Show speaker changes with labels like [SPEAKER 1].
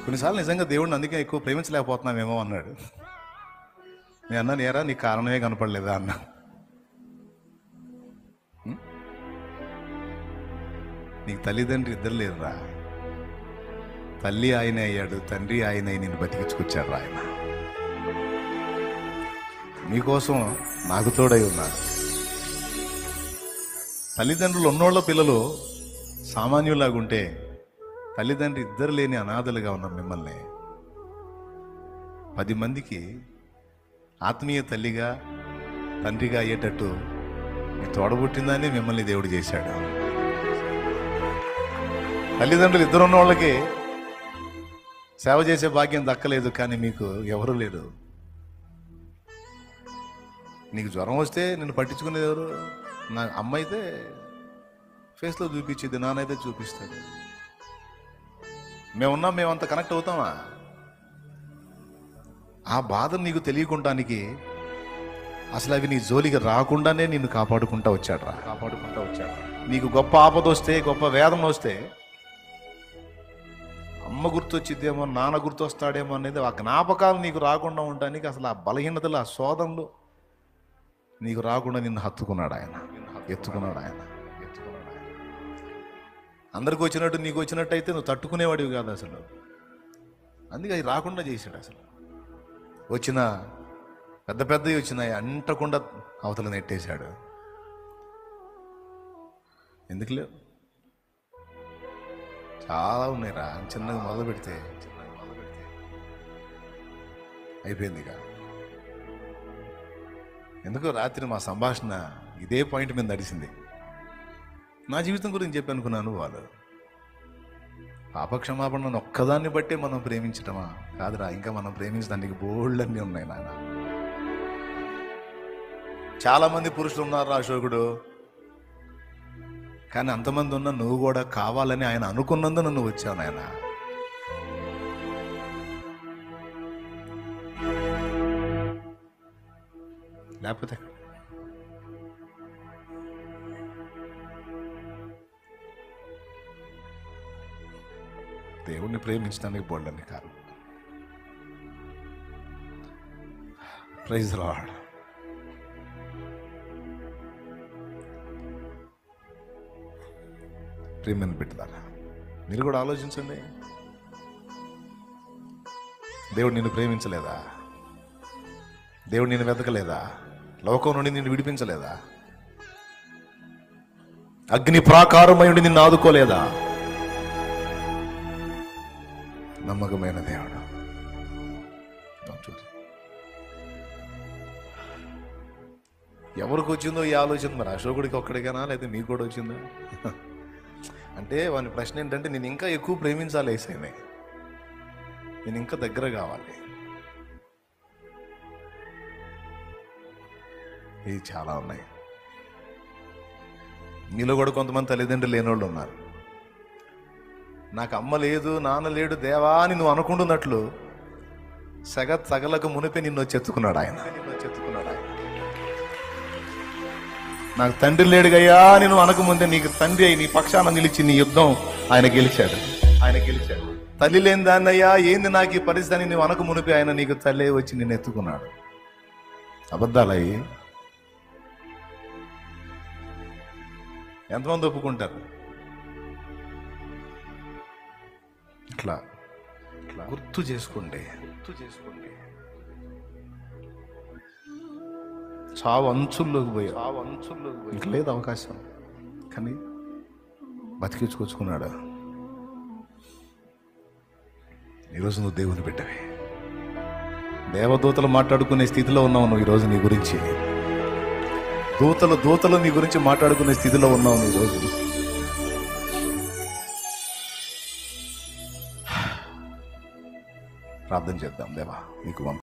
[SPEAKER 1] కొన్నిసార్లు నిజంగా దేవుడిని అందుకే ఎక్కువ ప్రేమించలేకపోతున్నామేమో అన్నాడు నేను అన్నాను ఏరా నీ కారణమే కనపడలేదా అన్నా ఉం? నీకు తల్లిదండ్రి ఇద్దరు లేరురా తల్లి ఆయనే అయ్యాడు తండ్రి ఆయనే నేను బతికించుకొచ్చాడు రా ఆయన మీకోసం నాకు తోడై ఉన్నాడు తల్లిదండ్రులు ఉన్నోళ్ళ పిల్లలు సామాన్యులాగుంటే తల్లిదండ్రి ఇద్దరు లేని అనాథలుగా ఉన్న మిమ్మల్ని పది మందికి ఆత్మీయ తల్లిగా తండ్రిగా అయ్యేటట్టు మీ తోడబుట్టిందని మిమ్మల్ని దేవుడు చేశాడు తల్లిదండ్రులు ఇద్దరు ఉన్న వాళ్ళకి సేవ చేసే భాగ్యం దక్కలేదు కానీ మీకు ఎవరు లేరు నీకు జ్వరం వస్తే నిన్ను పట్టించుకునేది ఎవరు నా అమ్మ అయితే ఫేస్లో చూపించేది నాన్నైతే చూపిస్తాడు మేమున్నాం మేమంత కనెక్ట్ అవుతామా ఆ బాధ నీకు తెలియకుండానికి అసలు అవి నీ జోలికి రాకుండానే నిన్ను కాపాడుకుంటా వచ్చాడు రా కాపాడుకుంటా వచ్చాడు నీకు గొప్ప ఆపద వస్తే గొప్ప వేదన వస్తే అమ్మ గుర్తొచ్చిద్దేమో నాన్న గుర్తొస్తాడేమో అనేది ఆ జ్ఞాపకాలు నీకు రాకుండా ఉండడానికి అసలు ఆ బలహీనతలు ఆ శోధనలు నీకు రాకుండా నిన్ను హత్తుకున్నాడు ఆయన ఎత్తుకున్నాడు ఆయన ఎత్తుకున్నాడు ఆయన అందరికి వచ్చినట్టు నీకు వచ్చినట్టు అయితే నువ్వు తట్టుకునేవాడివి కాదు అసలు అందుకే అది రాకుండా చేశాడు అసలు వచ్చిన పెద్ద పెద్దవి వచ్చినాయి అంటకుండా అవతల నెట్టేశాడు ఎందుకు లేవు చాలా ఉన్నాయి రా చిన్నగా మొదలు పెడితే చిన్నగా మొదలు పెడితే అయిపోయింది ఇక ఎందుకో రాత్రి మా సంభాషణ ఇదే పాయింట్ మీద నడిచింది నా జీవితం గురించి చెప్పి అనుకున్నాను వాళ్ళు పాపక్షమాపణను ఒక్కదాన్ని బట్టే మనం ప్రేమించటమా కాదురా ఇంకా మనం ప్రేమించడానికి బోల్డ్ అన్నీ ఉన్నాయి నాన్న చాలా మంది పురుషులు ఉన్నారు అశోకుడు కానీ అంతమంది ఉన్న నువ్వు కూడా కావాలని ఆయన అనుకున్నందున నువ్వు వచ్చావు నాయన లేకపోతే దేవుణ్ణి ప్రేమించడానికి బోల్డని కారణం ప్రైజ్ రాడ్ ప్రేమని పెట్టుదారా మీరు కూడా ఆలోచించండి దేవుడు నిన్ను ప్రేమించలేదా దేవుడు నిన్ను వెతకలేదా లోకం నుండి నిన్ను విడిపించలేదా అగ్ని ప్రాకారమయుడి నిన్ను ఆదుకోలేదా నమ్మకమైన దేవుడు చూడు ఎవరికి వచ్చిందో ఈ ఆలోచన మరి అశోకుడికి ఒక్కడికైనా లేదా మీకు కూడా వచ్చిందా అంటే వాని ప్రశ్న ఏంటంటే నేను ఇంకా ఎక్కువ ప్రేమించాలి ఏసైనే నేను ఇంకా దగ్గర కావాలి ఇవి చాలా ఉన్నాయి మీలో కూడా కొంతమంది తల్లిదండ్రులు లేనోళ్ళు ఉన్నారు నాకు అమ్మ లేదు నాన్న లేడు దేవా అని నువ్వు అనుకుంటున్నట్లు సగ సగలకు మునిపే నిన్ను వచ్చి ఎత్తుకున్నాడు ఆయన నిన్ను వచ్చి ఎత్తుకున్నాడు ఆయన నాకు తండ్రి లేడుగయ్యా అని నువ్వు అనకముందే నీకు తండ్రి అయి నీ పక్షాన నిలిచి నీ యుద్ధం ఆయన గెలిచాడు ఆయన గెలిచాడు తల్లి లేని దాన్నయ్యా ఏంది నాకు ఈ పరిస్థితి అని నువ్వు అనక మునిపి ఆయన నీకు తల్లి వచ్చి నిన్ను ఎత్తుకున్నాడు అబద్ధాలయ్యి ఎంతమంది ఒప్పుకుంటారు ఇట్లా ఇట్లా గుర్తు చేసుకోండి గుర్తు చేసుకోండి చావు అంచుల్లోకి పోయి చావు అంచుల్లోకి పోయి ఇంక లేదు అవకాశం కానీ బతికించుకొచ్చుకున్నాడు ఈరోజు నువ్వు దేవుని బిడ్డవే దేవదూతలు మాట్లాడుకునే స్థితిలో ఉన్నావు నువ్వు ఈరోజు నీ గురించి దూతలు దూతలు నీ గురించి మాట్లాడుకునే స్థితిలో ఉన్నావు నువ్వు ఈరోజు ప్రార్థన చేద్దాం దేవా నీకు వంద